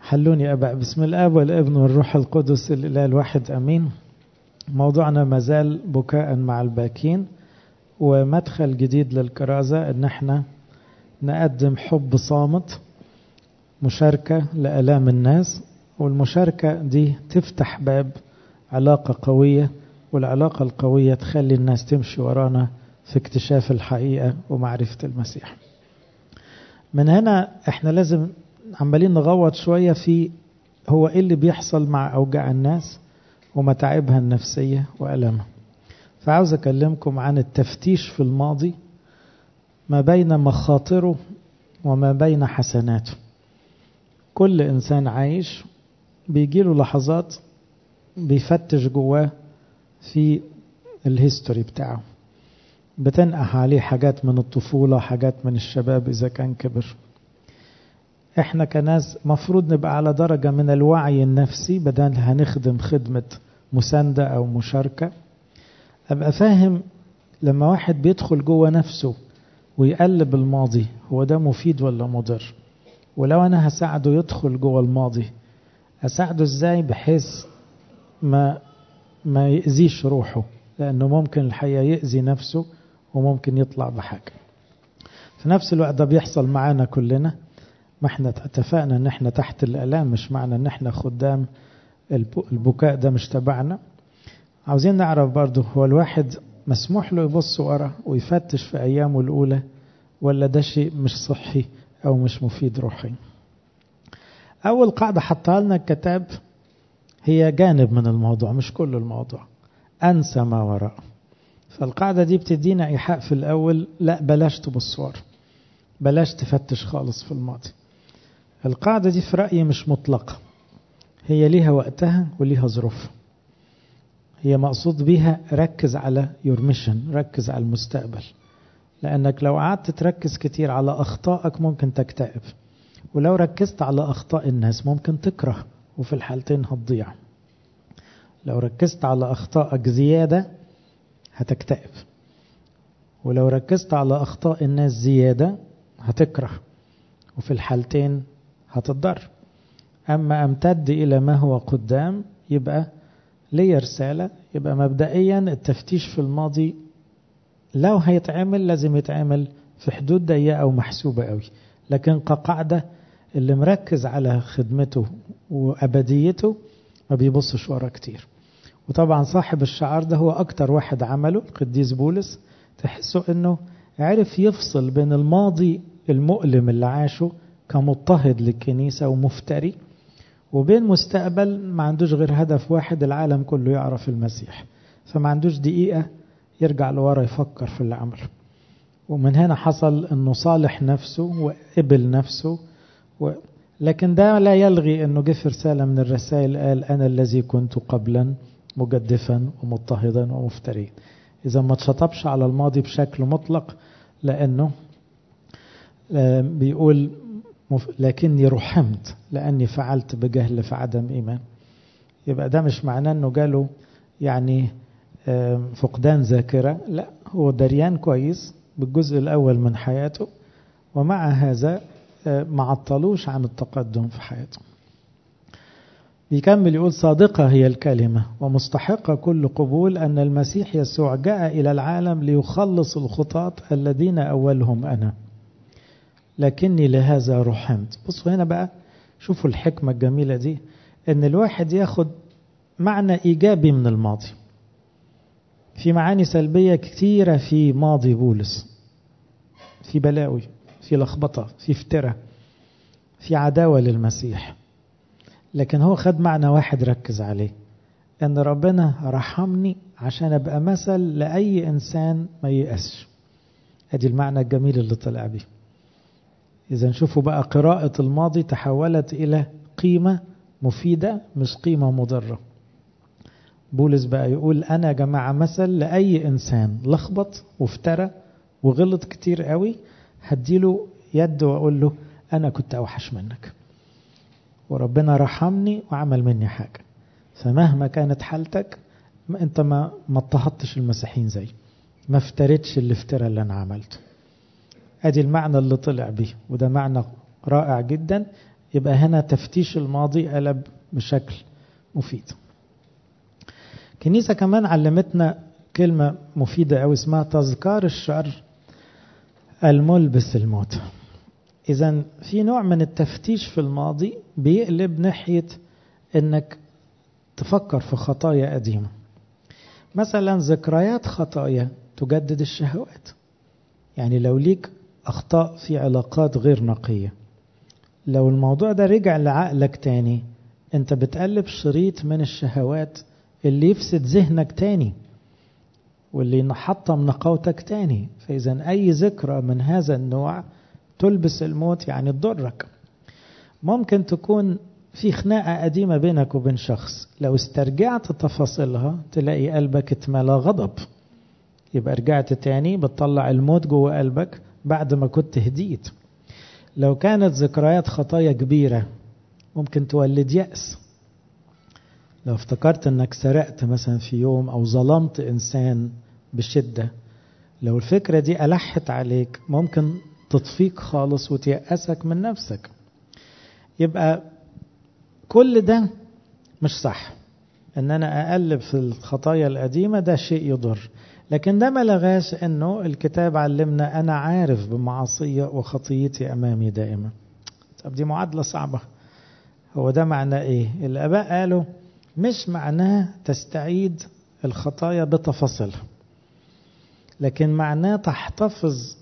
حلوني أبا بسم الآب والابن والروح القدس الإله الواحد أمين موضوعنا مازال بكاء مع الباكين ومدخل جديد للكرازة إن احنا نقدم حب صامت مشاركة لآلام الناس والمشاركة دي تفتح باب علاقة قوية والعلاقة القوية تخلي الناس تمشي ورانا في اكتشاف الحقيقة ومعرفة المسيح من هنا احنا لازم عمالين نغوط شوية في هو ايه اللي بيحصل مع اوجاع الناس ومتاعبها النفسية وألمها فعاوز اكلمكم عن التفتيش في الماضي ما بين مخاطره وما بين حسناته كل انسان عايش بيجيله لحظات بيفتش جواه في الهيستوري بتاعه بتنقح عليه حاجات من الطفولة حاجات من الشباب إذا كان كبر احنا كناس مفروض نبقى على درجة من الوعي النفسي بدل هنخدم خدمة مساندة أو مشاركة أبقى فاهم لما واحد بيدخل جوه نفسه ويقلب الماضي هو ده مفيد ولا مضر ولو أنا هساعده يدخل جوه الماضي أساعده إزاي بحيث ما ما يأذيش روحه لأنه ممكن الحقيقة يأذي نفسه وممكن يطلع بحاجة في نفس الوقت ده بيحصل معانا كلنا ما احنا اتفقنا ان احنا تحت الالام مش معنى ان احنا خدام البكاء ده مش تبعنا عاوزين نعرف برضه هو الواحد مسموح له يبص ورا ويفتش في ايامه الاولى ولا ده شيء مش صحي او مش مفيد روحي اول قاعده حطها لنا الكتاب هي جانب من الموضوع مش كل الموضوع انسى ما وراء فالقاعده دي بتدينا ايحاء في الاول لا بلاش تبص ورا بلاش تفتش خالص في الماضي القاعدة دي في رأيي مش مطلقة هي ليها وقتها وليها ظروفها هي مقصود بيها ركز على يور ميشن ركز على المستقبل لأنك لو قعدت تركز كتير على أخطائك ممكن تكتئب ولو ركزت على أخطاء الناس ممكن تكره وفي الحالتين هتضيع لو ركزت على أخطائك زيادة هتكتئب ولو ركزت على أخطاء الناس زيادة هتكره وفي الحالتين هتضر أما أمتد إلى ما هو قدام يبقى لي رسالة يبقى مبدئيا التفتيش في الماضي لو هيتعمل لازم يتعمل في حدود ضيقة ومحسوبة قوي لكن كقاعدة اللي مركز على خدمته وأبديته ما بيبصش ورا كتير وطبعا صاحب الشعار ده هو أكتر واحد عمله القديس بولس تحسوا أنه عرف يفصل بين الماضي المؤلم اللي عاشه كمضطهد للكنيسة ومفتري وبين مستقبل ما عندوش غير هدف واحد العالم كله يعرف المسيح فما عندوش دقيقة يرجع لورا يفكر في اللي عمله ومن هنا حصل انه صالح نفسه وقبل نفسه و... لكن ده لا يلغي انه جه في رسالة من الرسائل قال انا الذي كنت قبلا مجدفا ومضطهدا ومفتريا اذا ما تشطبش على الماضي بشكل مطلق لانه بيقول لكني رحمت لأني فعلت بجهل في عدم إيمان يبقى ده مش معناه أنه جاله يعني فقدان ذاكرة لا هو دريان كويس بالجزء الأول من حياته ومع هذا ما عطلوش عن التقدم في حياته بيكمل يقول صادقة هي الكلمة ومستحقة كل قبول أن المسيح يسوع جاء إلى العالم ليخلص الخطاة الذين أولهم أنا لكني لهذا رحمت بصوا هنا بقى شوفوا الحكمة الجميلة دي ان الواحد ياخد معنى ايجابي من الماضي في معاني سلبية كثيرة في ماضي بولس في بلاوي في لخبطة في افتراء في عداوة للمسيح لكن هو خد معنى واحد ركز عليه ان ربنا رحمني عشان ابقى مثل لأي انسان ما ييأسش ادي المعنى الجميل اللي طلع بيه إذا شوفوا بقى قراءة الماضي تحولت إلى قيمة مفيدة مش قيمة مضرة بولس بقى يقول أنا يا جماعة مثل لأي إنسان لخبط وافترى وغلط كتير قوي هديله يد وأقول له أنا كنت أوحش منك وربنا رحمني وعمل مني حاجة فمهما كانت حالتك أنت ما ما اضطهدتش المسيحيين زي ما افتريتش الافتراء اللي أنا عملته ادي المعنى اللي طلع بيه وده معنى رائع جدا يبقى هنا تفتيش الماضي قلب بشكل مفيد الكنيسة كمان علمتنا كلمة مفيدة أو اسمها تذكار الشر الملبس الموت إذا في نوع من التفتيش في الماضي بيقلب ناحية إنك تفكر في خطايا قديمة مثلا ذكريات خطايا تجدد الشهوات يعني لو ليك أخطاء في علاقات غير نقية لو الموضوع ده رجع لعقلك تاني انت بتقلب شريط من الشهوات اللي يفسد ذهنك تاني واللي يحطم نقاوتك تاني فإذا أي ذكرى من هذا النوع تلبس الموت يعني تضرك ممكن تكون في خناقة قديمة بينك وبين شخص لو استرجعت تفاصيلها تلاقي قلبك اتملى غضب يبقى رجعت تاني بتطلع الموت جوه قلبك بعد ما كنت هديت لو كانت ذكريات خطايا كبيرة ممكن تولد يأس لو افتكرت انك سرقت مثلا في يوم او ظلمت انسان بشدة لو الفكرة دي ألحت عليك ممكن تطفيك خالص وتيأسك من نفسك يبقى كل ده مش صح ان انا اقلب في الخطايا القديمة ده شيء يضر لكن ده ما لغاش انه الكتاب علمنا انا عارف بمعصية وخطيتي امامي دائما طب دي معادلة صعبة هو ده معناه ايه الاباء قالوا مش معناه تستعيد الخطايا بتفاصيلها لكن معناه تحتفظ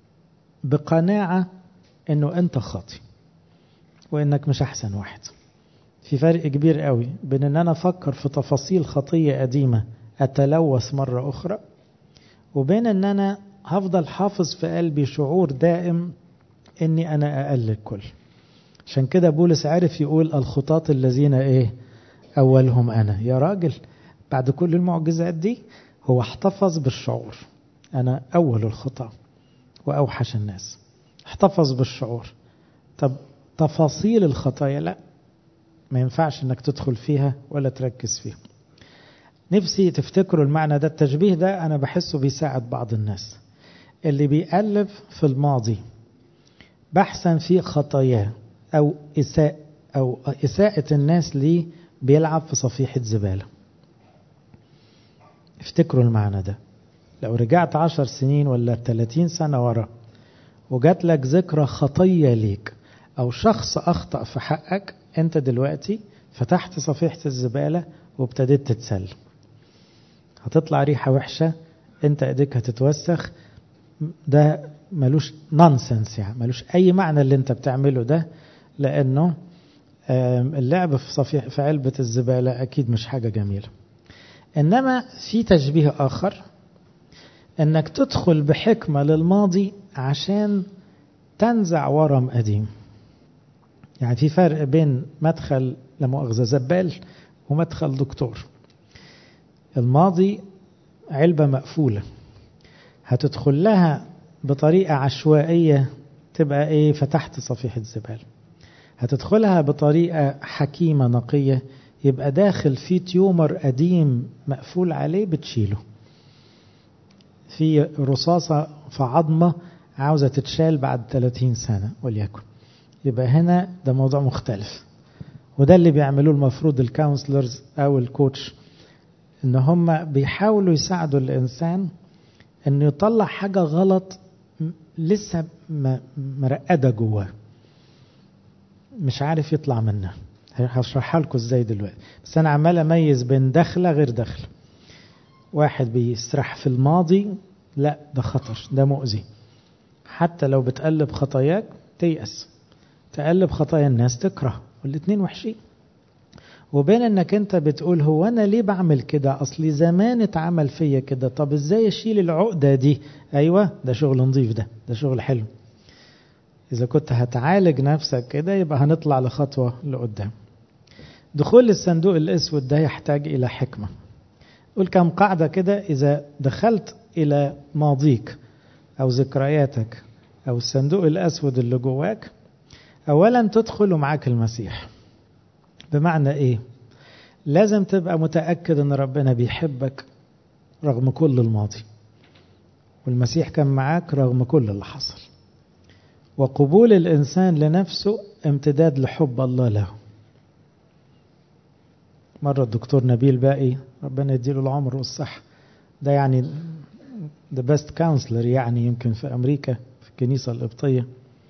بقناعة انه انت خاطي وانك مش احسن واحد في فرق كبير قوي بين ان انا افكر في تفاصيل خطية قديمة اتلوث مرة اخرى وبين ان انا هفضل حافظ في قلبي شعور دائم اني انا اقل الكل عشان كده بولس عارف يقول الخطاة الذين ايه اولهم انا يا راجل بعد كل المعجزات دي هو احتفظ بالشعور انا اول الخطاة واوحش الناس احتفظ بالشعور طب تفاصيل الخطايا لا ما ينفعش انك تدخل فيها ولا تركز فيها نفسي تفتكروا المعنى ده التشبيه ده انا بحسه بيساعد بعض الناس اللي بيقلب في الماضي بحثا في خطاياه او اساء او اساءة الناس ليه بيلعب في صفيحة زبالة افتكروا المعنى ده لو رجعت عشر سنين ولا ثلاثين سنة ورا وجات لك ذكرى خطية ليك أو شخص أخطأ في حقك أنت دلوقتي فتحت صفيحة الزبالة وابتديت تتسلم هتطلع ريحة وحشة أنت إيديك هتتوسخ ده ملوش نونسنس يعني ملوش أي معنى اللي أنت بتعمله ده لأنه اللعب في صفيح في علبة الزبالة أكيد مش حاجة جميلة إنما في تشبيه آخر إنك تدخل بحكمة للماضي عشان تنزع ورم قديم يعني في فرق بين مدخل لمؤاخذة زبال ومدخل دكتور الماضي علبة مقفولة هتدخل لها بطريقة عشوائية تبقى ايه فتحت صفيحة زبالة هتدخلها بطريقة حكيمة نقية يبقى داخل في تيومر قديم مقفول عليه بتشيله في رصاصة في عظمة عاوزة تتشال بعد 30 سنة وليكن يبقى هنا ده موضوع مختلف وده اللي بيعملوه المفروض الكونسلرز او الكوتش ان هم بيحاولوا يساعدوا الانسان انه يطلع حاجة غلط لسه مرقدة جواه مش عارف يطلع منها هشرحها لكم ازاي دلوقتي بس انا عمال اميز بين دخله غير دخله واحد بيسرح في الماضي لا ده خطر ده مؤذي حتى لو بتقلب خطاياك تيأس تقلب خطايا الناس تكره والاتنين وحشين وبين انك انت بتقول هو انا ليه بعمل كده اصلي زمان اتعمل فيا كده طب ازاي اشيل العقده دي ايوه ده شغل نظيف ده ده شغل حلو اذا كنت هتعالج نفسك كده يبقى هنطلع لخطوه لقدام دخول الصندوق الاسود ده يحتاج الى حكمه قول كم قاعده كده اذا دخلت الى ماضيك او ذكرياتك او الصندوق الاسود اللي جواك اولا تدخل ومعاك المسيح بمعنى ايه لازم تبقى متاكد ان ربنا بيحبك رغم كل الماضي والمسيح كان معاك رغم كل اللي حصل وقبول الإنسان لنفسه امتداد لحب الله له مرة الدكتور نبيل باقي ربنا يديله العمر والصحة ده يعني the best counselor يعني يمكن في أمريكا في الكنيسة القبطية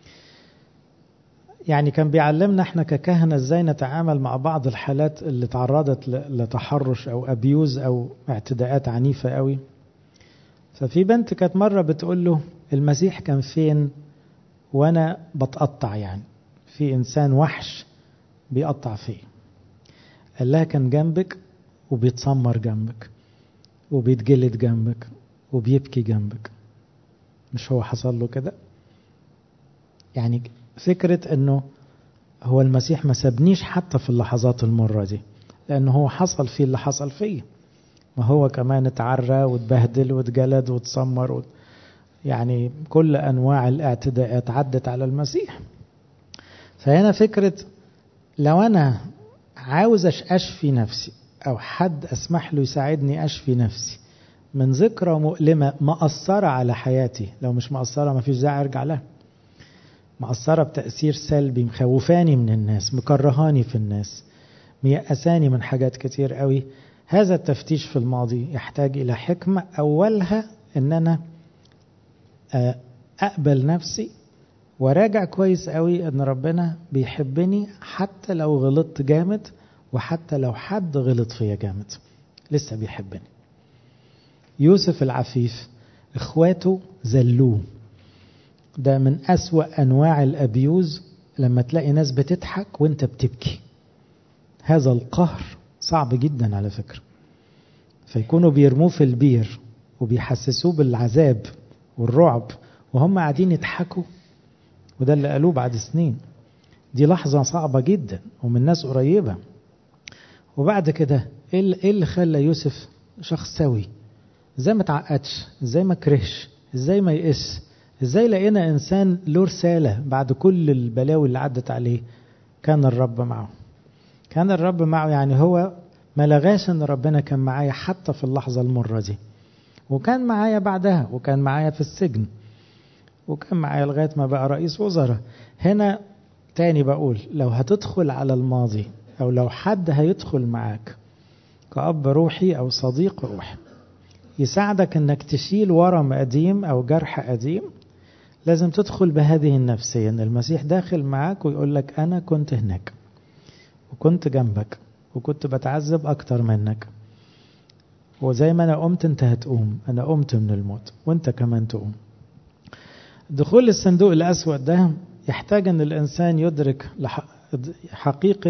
يعني كان بيعلمنا احنا ككهنة ازاي نتعامل مع بعض الحالات اللي تعرضت لتحرش او ابيوز او اعتداءات عنيفة قوي ففي بنت كانت مرة بتقول له المسيح كان فين وانا بتقطع يعني في انسان وحش بيقطع فيه قال لها كان جنبك وبيتسمر جنبك وبيتجلد جنبك وبيبكي جنبك مش هو حصل له كده يعني فكرة انه هو المسيح ما سابنيش حتى في اللحظات المرة دي لانه هو حصل فيه اللي حصل فيه ما هو كمان اتعرى واتبهدل واتجلد واتسمر و... يعني كل انواع الاعتداءات عدت على المسيح فهنا فكرة لو انا عاوز اشفي نفسي او حد اسمح له يساعدني اشفي نفسي من ذكرى مؤلمة مأثرة على حياتي لو مش مأثرة ما فيش داعي ارجع لها مأثرة بتأثير سلبي مخوفاني من الناس مكرهاني في الناس ميأساني من حاجات كتير قوي هذا التفتيش في الماضي يحتاج إلى حكمة أولها أن أنا أقبل نفسي وراجع كويس قوي أن ربنا بيحبني حتى لو غلطت جامد وحتى لو حد غلط فيا جامد لسه بيحبني يوسف العفيف اخواته زلوه ده من أسوأ أنواع الأبيوز لما تلاقي ناس بتضحك وانت بتبكي هذا القهر صعب جدا على فكرة فيكونوا بيرموه في البير وبيحسسوه بالعذاب والرعب وهم قاعدين يضحكوا وده اللي قالوه بعد سنين دي لحظة صعبة جدا ومن ناس قريبة وبعد كده ايه اللي خلى يوسف شخص سوي ازاي ما تعقدش ازاي ما كرهش ازاي ما يقس ازاي لقينا انسان له رساله بعد كل البلاوي اللي عدت عليه كان الرب معه كان الرب معه يعني هو ما لغاش ان ربنا كان معايا حتى في اللحظه المره دي وكان معايا بعدها وكان معايا في السجن وكان معايا لغايه ما بقى رئيس وزراء هنا تاني بقول لو هتدخل على الماضي او لو حد هيدخل معاك كأب روحي او صديق روحي يساعدك انك تشيل ورم قديم او جرح قديم لازم تدخل بهذه النفسية ان المسيح داخل معاك ويقول لك انا كنت هناك وكنت جنبك وكنت بتعذب اكتر منك وزي ما انا قمت انت هتقوم انا قمت من الموت وانت كمان تقوم دخول الصندوق الاسود ده يحتاج ان الانسان يدرك حقيقة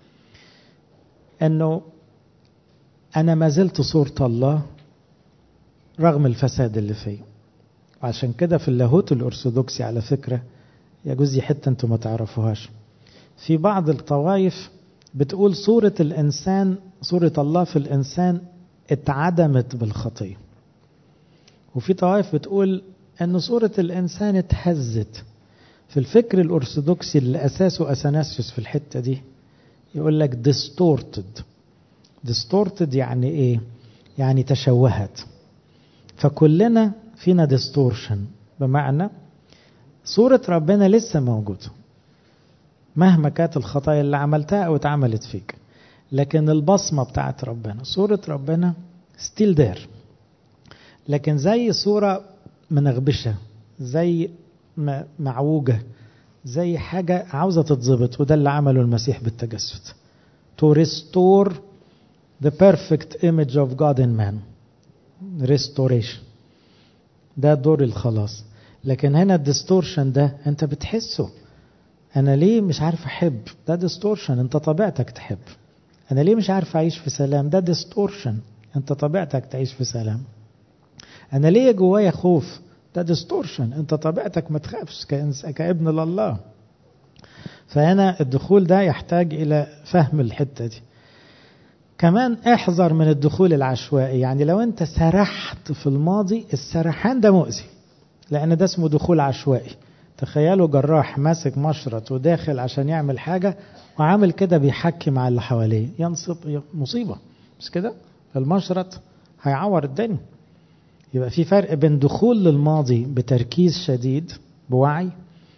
انه انا ما زلت صورة الله رغم الفساد اللي فيه وعشان كده في اللاهوت الأرثوذكسي على فكرة يجوز دي حتة انتم ما تعرفوهاش في بعض الطوائف بتقول صورة الإنسان صورة الله في الإنسان اتعدمت بالخطية وفي طوائف بتقول أن صورة الإنسان اتهزت في الفكر الأرثوذكسي اللي أساسه أثناسيوس في الحتة دي يقول لك distorted distorted يعني إيه؟ يعني تشوهت فكلنا فينا ديستورشن بمعنى صورة ربنا لسه موجودة مهما كانت الخطايا اللي عملتها أو اتعملت فيك لكن البصمة بتاعت ربنا صورة ربنا ستيل دير لكن زي صورة منغبشة زي معوجة زي حاجة عاوزة تتظبط وده اللي عمله المسيح بالتجسد to restore the perfect image of God in man restoration ده دور الخلاص لكن هنا الديستورشن ده انت بتحسه انا ليه مش عارف احب ده ديستورشن انت طبيعتك تحب انا ليه مش عارف اعيش في سلام ده ديستورشن انت طبيعتك تعيش في سلام انا ليه جوايا خوف ده ديستورشن انت طبيعتك ما تخافش كابن لله فهنا الدخول ده يحتاج الى فهم الحته دي كمان احذر من الدخول العشوائي يعني لو انت سرحت في الماضي السرحان ده مؤذي لان ده اسمه دخول عشوائي تخيلوا جراح ماسك مشرط وداخل عشان يعمل حاجة وعامل كده بيحكي مع اللي حواليه ينصب مصيبة مش كده المشرط هيعور الدنيا يبقى في فرق بين دخول للماضي بتركيز شديد بوعي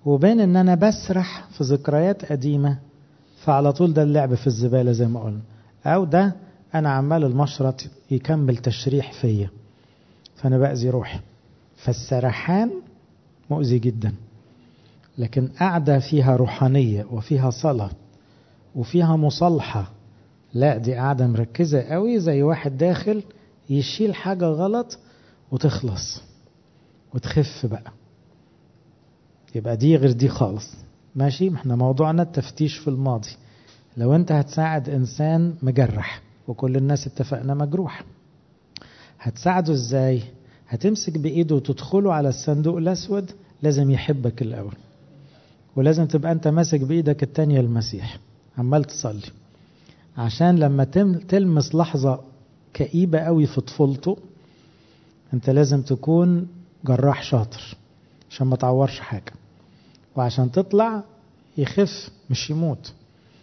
وبين ان انا بسرح في ذكريات قديمة فعلى طول ده اللعب في الزبالة زي ما قلنا او ده انا عمال المشرط يكمل تشريح فيا فانا باذي روحي فالسرحان مؤذي جدا لكن قاعدة فيها روحانية وفيها صلاة وفيها مصالحة لا دي قاعدة مركزة قوي زي واحد داخل يشيل حاجة غلط وتخلص وتخف بقى يبقى دي غير دي خالص ماشي احنا موضوعنا التفتيش في الماضي لو انت هتساعد انسان مجرح وكل الناس اتفقنا مجروح هتساعده ازاي هتمسك بايده وتدخله على الصندوق الاسود لازم يحبك الاول ولازم تبقى انت ماسك بايدك التانية المسيح عمال تصلي عشان لما تلمس لحظة كئيبة قوي في طفولته انت لازم تكون جراح شاطر عشان ما تعورش حاجة وعشان تطلع يخف مش يموت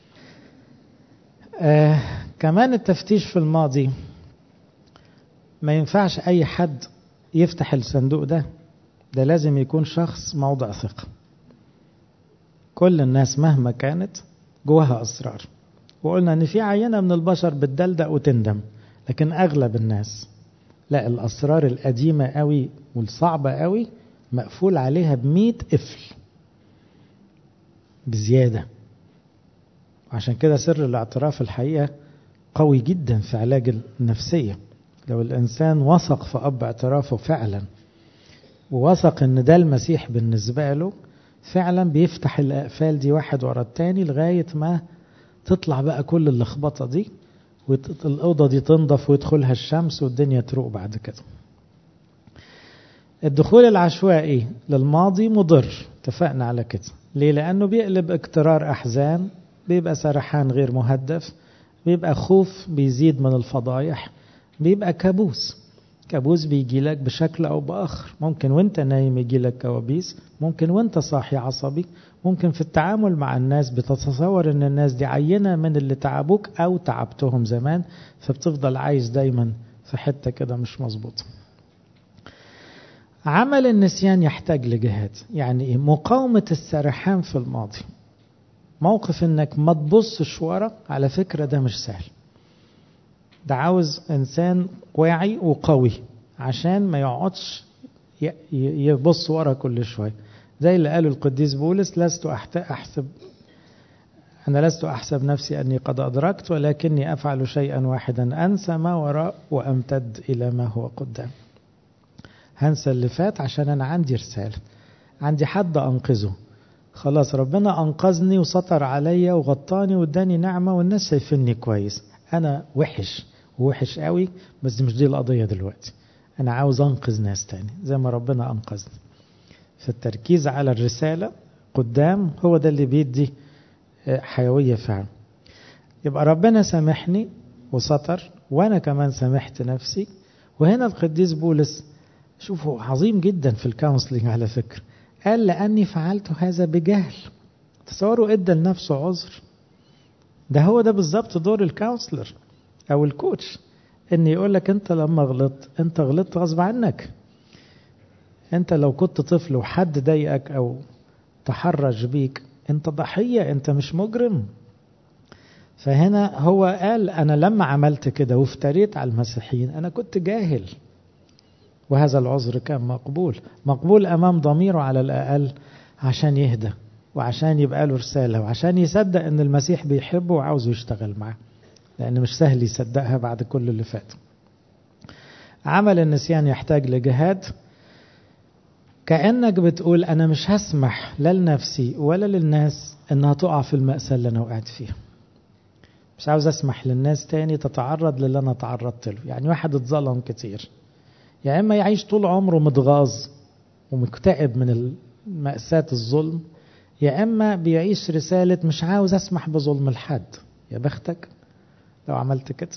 آه كمان التفتيش في الماضي ما ينفعش اي حد يفتح الصندوق ده ده لازم يكون شخص موضع ثقة كل الناس مهما كانت جواها أسرار وقلنا ان في عينة من البشر بتدلدق وتندم لكن اغلب الناس لا الاسرار القديمة قوي والصعبة قوي مقفول عليها بمئة قفل بزيادة وعشان كده سر الاعتراف الحقيقة قوي جدا في علاج النفسية لو الإنسان وثق في أب اعترافه فعلا ووثق إن ده المسيح بالنسبة له فعلا بيفتح الأقفال دي واحد ورا التاني لغاية ما تطلع بقى كل اللخبطة دي والأوضة دي تنضف ويدخلها الشمس والدنيا تروق بعد كده الدخول العشوائي للماضي مضر اتفقنا على كده ليه لأنه بيقلب اقترار أحزان بيبقى سرحان غير مهدف بيبقى خوف بيزيد من الفضايح بيبقى كابوس كابوس بيجي لك بشكل أو بآخر ممكن وانت نايم يجي لك كوابيس ممكن وانت صاحي عصبي ممكن في التعامل مع الناس بتتصور ان الناس دي عينة من اللي تعبوك او تعبتهم زمان فبتفضل عايش دايما في حتة كده مش مظبوطه عمل النسيان يحتاج لجهاد يعني ايه مقاومة السرحان في الماضي موقف انك ما تبصش ورا على فكرة ده مش سهل ده عاوز انسان واعي وقوي عشان ما يقعدش يبص ورا كل شوية زي اللي قاله القديس بولس لست أحسب أنا لست أحسب نفسي أني قد أدركت ولكني أفعل شيئا واحدا أنسى ما وراء وأمتد إلى ما هو قدام هنسى اللي فات عشان أنا عندي رسالة عندي حد أنقذه خلاص ربنا أنقذني وسطر عليا وغطاني واداني نعمة والناس شايفيني كويس أنا وحش ووحش قوي بس مش دي القضية دلوقتي أنا عاوز أنقذ ناس تاني زي ما ربنا أنقذني فالتركيز على الرسالة قدام هو ده اللي بيدي حيوية فعلا يبقى ربنا سامحني وسطر وأنا كمان سامحت نفسي وهنا القديس بولس شوفوا عظيم جدا في الكونسلنج على فكرة قال لأني فعلت هذا بجهل تصوروا ادى لنفسه عذر ده هو ده بالظبط دور الكونسلر او الكوتش ان يقول لك انت لما غلطت انت غلطت غصب عنك انت لو كنت طفل وحد ضايقك او تحرج بيك انت ضحية انت مش مجرم فهنا هو قال انا لما عملت كده وافتريت على المسيحيين انا كنت جاهل وهذا العذر كان مقبول مقبول امام ضميره على الاقل عشان يهدى وعشان يبقى له رسالة وعشان يصدق ان المسيح بيحبه وعاوزه يشتغل معاه لان مش سهل يصدقها بعد كل اللي فات عمل النسيان يحتاج لجهاد كأنك بتقول أنا مش هسمح لا لنفسي ولا للناس إنها تقع في المأساة اللي أنا وقعت فيها مش عاوز أسمح للناس تاني تتعرض للي أنا تعرضت له يعني واحد اتظلم كتير يا يعني إما يعيش طول عمره متغاظ ومكتئب من مأساة الظلم يا إما بيعيش رسالة مش عاوز أسمح بظلم الحد يا بختك لو عملت كده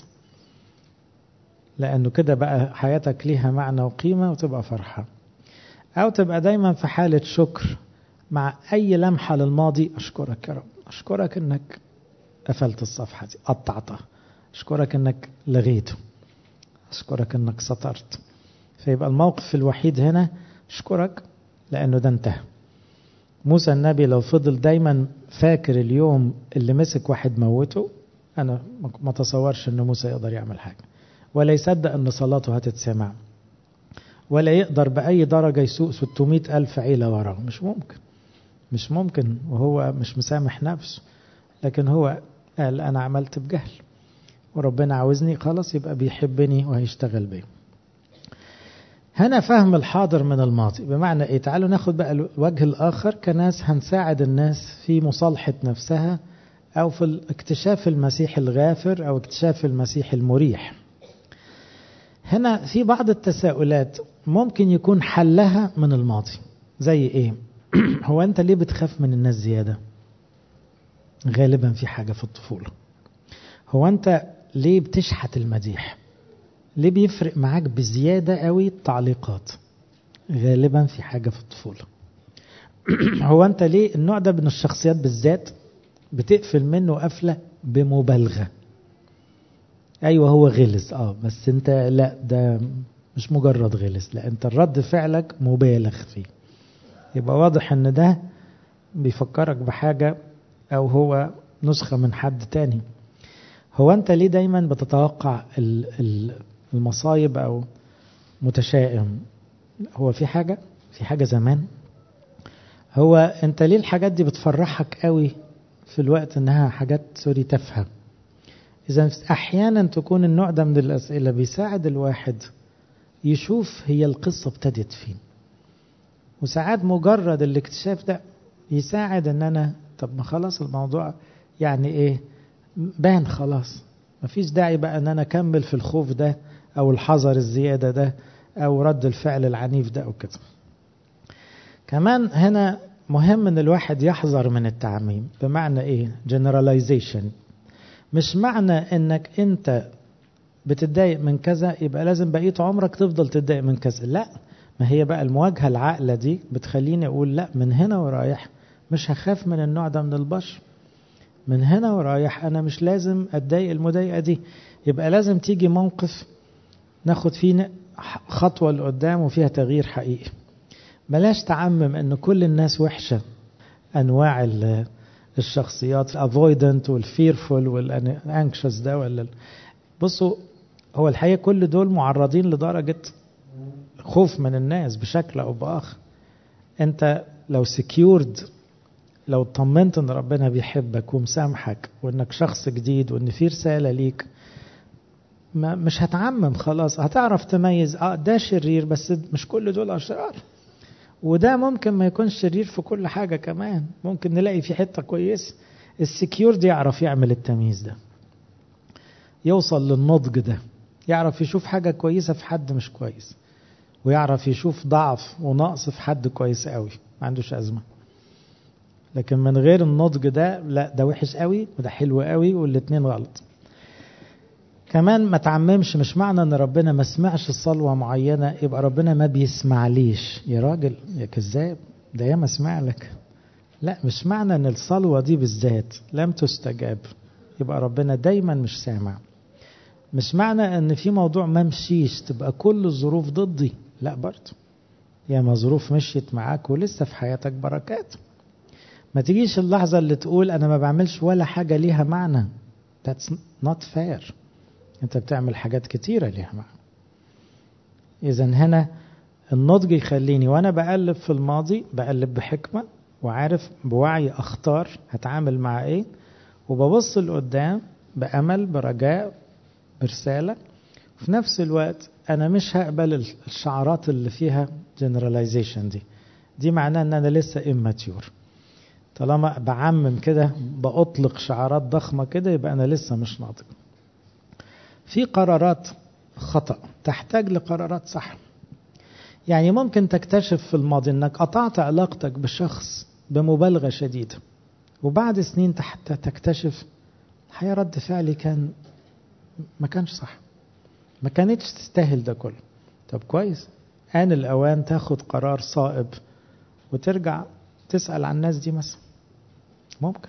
لأنه كده بقى حياتك ليها معنى وقيمة وتبقى فرحة أو تبقى دايما في حالة شكر مع أي لمحة للماضي أشكرك يا رب أشكرك أنك قفلت الصفحة دي قطعتها أشكرك أنك لغيته أشكرك أنك سطرت فيبقى الموقف الوحيد هنا أشكرك لأنه ده انتهى موسى النبي لو فضل دايما فاكر اليوم اللي مسك واحد موته أنا ما تصورش أن موسى يقدر يعمل حاجة ولا يصدق أن صلاته هتتسمع ولا يقدر بأي درجة يسوق 600 ألف عيلة وراه مش ممكن مش ممكن وهو مش مسامح نفسه لكن هو قال أنا عملت بجهل وربنا عاوزني خلاص يبقى بيحبني وهيشتغل بي هنا فهم الحاضر من الماضي بمعنى ايه تعالوا ناخد بقى الوجه الاخر كناس هنساعد الناس في مصالحة نفسها او في اكتشاف المسيح الغافر او اكتشاف المسيح المريح هنا في بعض التساؤلات ممكن يكون حلها من الماضي زي ايه هو انت ليه بتخاف من الناس زيادة غالبا في حاجة في الطفولة هو انت ليه بتشحت المديح ليه بيفرق معاك بزيادة قوي التعليقات غالبا في حاجة في الطفولة هو انت ليه النوع ده من الشخصيات بالذات بتقفل منه قفلة بمبالغة ايوه هو غلس اه بس انت لا ده مش مجرد غلس لا انت الرد فعلك مبالغ فيه يبقى واضح ان ده بيفكرك بحاجة او هو نسخة من حد تاني هو انت ليه دايما بتتوقع المصايب او متشائم هو في حاجة في حاجة زمان هو انت ليه الحاجات دي بتفرحك قوي في الوقت انها حاجات سوري تافهه اذا احيانا تكون النوع ده من الاسئله بيساعد الواحد يشوف هي القصه ابتدت فين وساعات مجرد الاكتشاف ده يساعد ان انا طب ما خلاص الموضوع يعني ايه بان خلاص مفيش داعي بقى ان انا اكمل في الخوف ده او الحذر الزياده ده او رد الفعل العنيف ده او كده كمان هنا مهم ان الواحد يحذر من التعميم بمعنى ايه generalization مش معنى انك انت بتتضايق من كذا يبقى لازم بقية عمرك تفضل تتضايق من كذا لا ما هي بقى المواجهة العاقلة دي بتخليني اقول لا من هنا ورايح مش هخاف من النوع ده من البشر من هنا ورايح انا مش لازم اتضايق المضايقة دي يبقى لازم تيجي موقف ناخد فيه خطوة لقدام وفيها تغيير حقيقي بلاش تعمم ان كل الناس وحشة انواع الشخصيات الافويدنت والفيرفول والانكشس ده ولا بصوا هو الحقيقة كل دول معرضين لدرجة خوف من الناس بشكل او باخر انت لو سكيورد لو اطمنت ان ربنا بيحبك ومسامحك وانك شخص جديد وان في رسالة ليك ما مش هتعمم خلاص هتعرف تميز اه ده شرير بس مش كل دول اشرار وده ممكن ما يكونش شرير في كل حاجة كمان ممكن نلاقي في حتة كويسة السكيور دي يعرف يعمل التمييز ده يوصل للنضج ده يعرف يشوف حاجة كويسة في حد مش كويس ويعرف يشوف ضعف ونقص في حد كويس قوي ما عندوش أزمة لكن من غير النضج ده لا ده وحش قوي وده حلو قوي والاتنين غلط كمان ما تعممش مش معنى ان ربنا ما سمعش الصلوة معينة يبقى ربنا ما بيسمعليش يا راجل يا كذاب ده ياما سمع لك لا مش معنى ان الصلوة دي بالذات لم تستجاب يبقى ربنا دايما مش سامع مش معنى ان في موضوع ما مشيش تبقى كل الظروف ضدي لا برضه ياما ظروف مشيت معاك ولسه في حياتك بركات ما تجيش اللحظة اللي تقول انا ما بعملش ولا حاجة ليها معنى that's not fair انت بتعمل حاجات كتيرة ليها معنى اذا هنا النضج يخليني وانا بقلب في الماضي بقلب بحكمة وعارف بوعي اختار هتعامل مع ايه وببص لقدام بأمل برجاء برسالة في نفس الوقت أنا مش هقبل الشعارات اللي فيها generalization دي دي معناه أن أنا لسه immature طالما بعمم كده بأطلق شعارات ضخمة كده يبقى أنا لسه مش ناضج في قرارات خطأ تحتاج لقرارات صح يعني ممكن تكتشف في الماضي أنك قطعت علاقتك بشخص بمبالغة شديدة وبعد سنين حتى تكتشف الحقيقة رد فعلي كان ما كانش صح ما كانتش تستاهل ده كله طب كويس آن الأوان تاخد قرار صائب وترجع تسأل عن الناس دي مثلا ممكن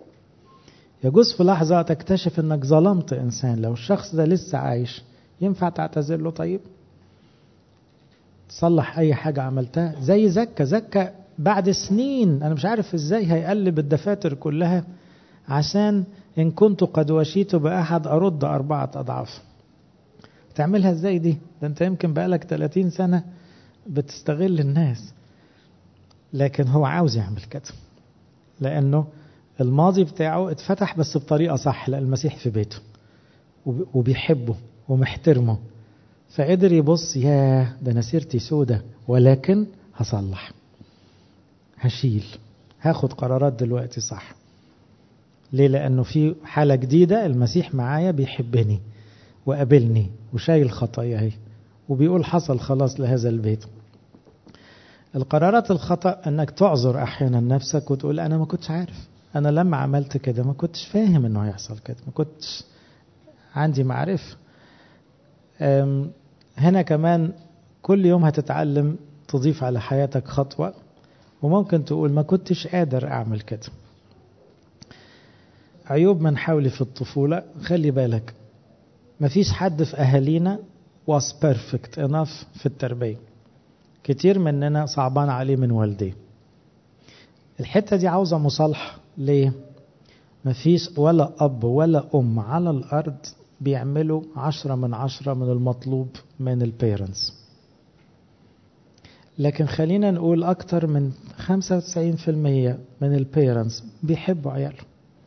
يجوز في لحظة تكتشف انك ظلمت انسان لو الشخص ده لسه عايش ينفع تعتذر له طيب تصلح اي حاجة عملتها زي زكا زكا بعد سنين انا مش عارف ازاي هيقلب الدفاتر كلها عشان ان كنت قد وشيت باحد ارد اربعه اضعاف تعملها ازاي دي ده انت يمكن بقالك 30 سنه بتستغل الناس لكن هو عاوز يعمل كده لانه الماضي بتاعه اتفتح بس بطريقه صح لان المسيح في بيته وبيحبه ومحترمه فقدر يبص يا ده انا سيرتي سودة ولكن هصلح هشيل هاخد قرارات دلوقتي صح ليه لانه في حاله جديده المسيح معايا بيحبني وقابلني وشايل خطاياي وبيقول حصل خلاص لهذا البيت القرارات الخطا انك تعذر احيانا نفسك وتقول انا ما كنتش عارف انا لما عملت كده ما كنتش فاهم انه هيحصل كده ما كنتش عندي معرفه هنا كمان كل يوم هتتعلم تضيف على حياتك خطوة وممكن تقول ما كنتش قادر أعمل كده عيوب من حولي في الطفولة خلي بالك ما فيش حد في أهالينا was perfect enough في التربية كتير مننا صعبان عليه من والديه الحتة دي عاوزة مصالحة ليه؟ مفيش ولا أب ولا أم على الأرض بيعملوا عشرة من عشرة من المطلوب من البيرنتس لكن خلينا نقول أكتر من 95% من البيرنتس بيحبوا عيالهم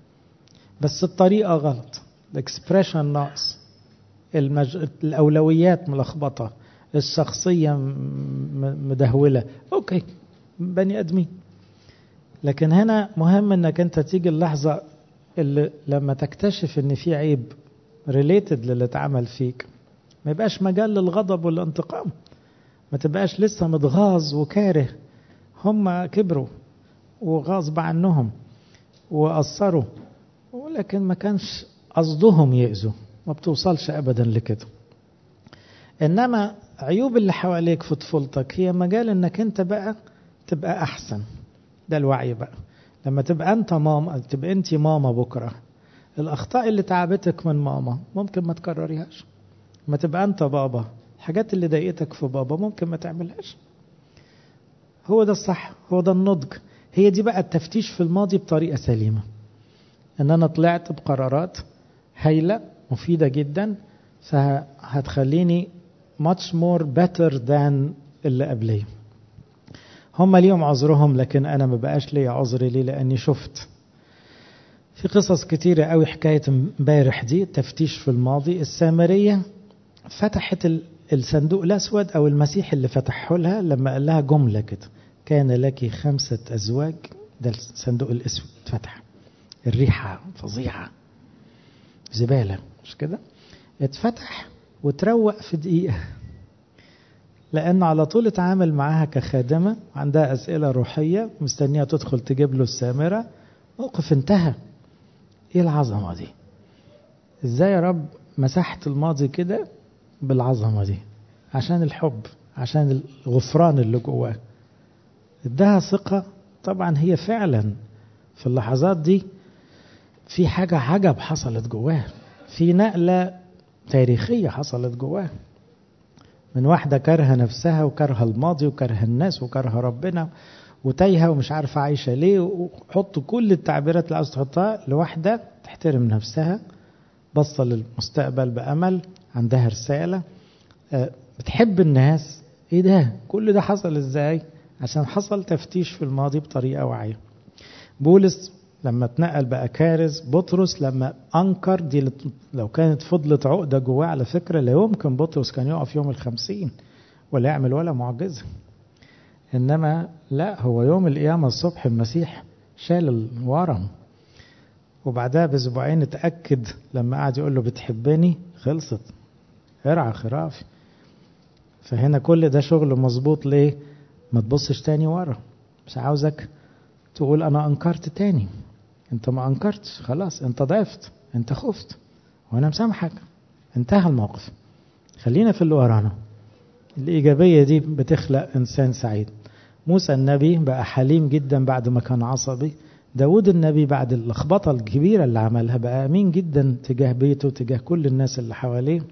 بس الطريقة غلط الاكسبريشن ناقص المج... الأولويات ملخبطة الشخصية مدهولة أوكي بني أدمين لكن هنا مهم انك انت تيجي اللحظة اللي لما تكتشف ان في عيب ريليتد للي اتعمل فيك ما يبقاش مجال للغضب والانتقام ما تبقاش لسه متغاظ وكاره هم كبروا وغصب عنهم وقصروا ولكن ما كانش قصدهم يأذوا ما بتوصلش ابدا لكده انما عيوب اللي حواليك في طفولتك هي مجال انك انت بقى تبقى احسن ده الوعي بقى لما تبقى انت ماما تبقى انت ماما بكره الاخطاء اللي تعبتك من ماما ممكن ما تكرريهاش ما تبقى انت بابا الحاجات اللي ضايقتك في بابا ممكن ما تعملهاش هو ده الصح هو ده النضج هي دي بقى التفتيش في الماضي بطريقه سليمه ان انا طلعت بقرارات هايله مفيده جدا فهتخليني much more better than اللي قبليه هم ليهم عذرهم لكن انا ما بقاش ليا عذر ليه لاني شفت في قصص كتيرة قوي حكاية امبارح دي تفتيش في الماضي السامرية فتحت الصندوق الأسود أو المسيح اللي فتحه لها لما قال لها جملة كده كان لك خمسة أزواج ده الصندوق الأسود اتفتح الريحة فظيعة زبالة مش كده اتفتح وتروق في دقيقة لأن على طول اتعامل معاها كخادمة عندها أسئلة روحية مستنية تدخل تجيب له السامرة موقف انتهى ايه العظمة دي ازاي يا رب مسحت الماضي كده بالعظمة دي عشان الحب عشان الغفران اللي جواه ادها ثقة طبعا هي فعلا في اللحظات دي في حاجة عجب حصلت جواه في نقلة تاريخية حصلت جواه من واحدة كارهة نفسها وكارهة الماضي وكارهة الناس وكارهة ربنا وتايهة ومش عارفة عايشة ليه وحط كل التعبيرات اللي عاوز تحطها لواحدة تحترم نفسها بصة للمستقبل بأمل عندها رسالة بتحب الناس ايه ده كل ده حصل ازاي عشان حصل تفتيش في الماضي بطريقة واعية بولس لما اتنقل بقى كارز بطرس لما انكر دي لو كانت فضلت عقدة جواه على فكرة لا يمكن بطرس كان يقف يوم الخمسين ولا يعمل ولا معجزة انما لا هو يوم القيامة الصبح المسيح شال الورم وبعدها باسبوعين اتأكد لما قعد يقول له بتحبني خلصت ارعى خرافي فهنا كل ده شغل مظبوط ليه ما تبصش تاني ورا مش عاوزك تقول انا انكرت تاني انت ما انكرتش خلاص انت ضعفت انت خفت وانا مسامحك انتهى الموقف خلينا في اللي ورانا الإيجابية دي بتخلق إنسان سعيد موسى النبي بقى حليم جدا بعد ما كان عصبي داود النبي بعد اللخبطة الكبيرة اللي عملها بقى أمين جدا تجاه بيته تجاه كل الناس اللي حواليه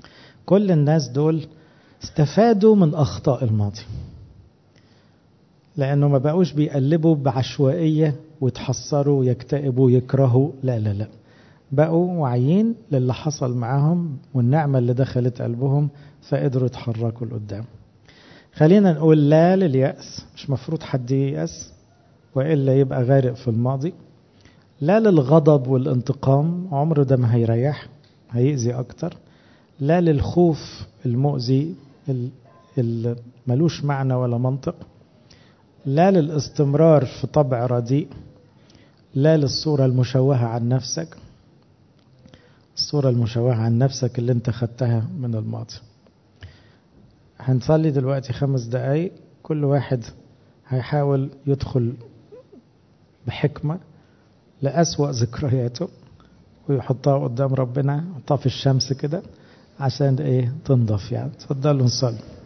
كل الناس دول استفادوا من أخطاء الماضي لأنه ما بقوش بيقلبوا بعشوائية ويتحسروا ويكتئبوا ويكرهوا لا لا لا بقوا واعيين للي حصل معاهم والنعمة اللي دخلت قلبهم فقدروا يتحركوا لقدام خلينا نقول لا لليأس مش مفروض حد ييأس وإلا يبقى غارق في الماضي لا للغضب والانتقام عمره ده ما هيريح هيأذي أكتر لا للخوف المؤذي اللي ملوش معنى ولا منطق لا للاستمرار في طبع رديء لا للصورة المشوهة عن نفسك الصورة المشوهة عن نفسك اللي انت خدتها من الماضي هنصلي دلوقتي خمس دقايق كل واحد هيحاول يدخل بحكمة لأسوأ ذكرياته ويحطها قدام ربنا يحطها في الشمس كده عشان ايه تنضف يعني تفضلوا نصلي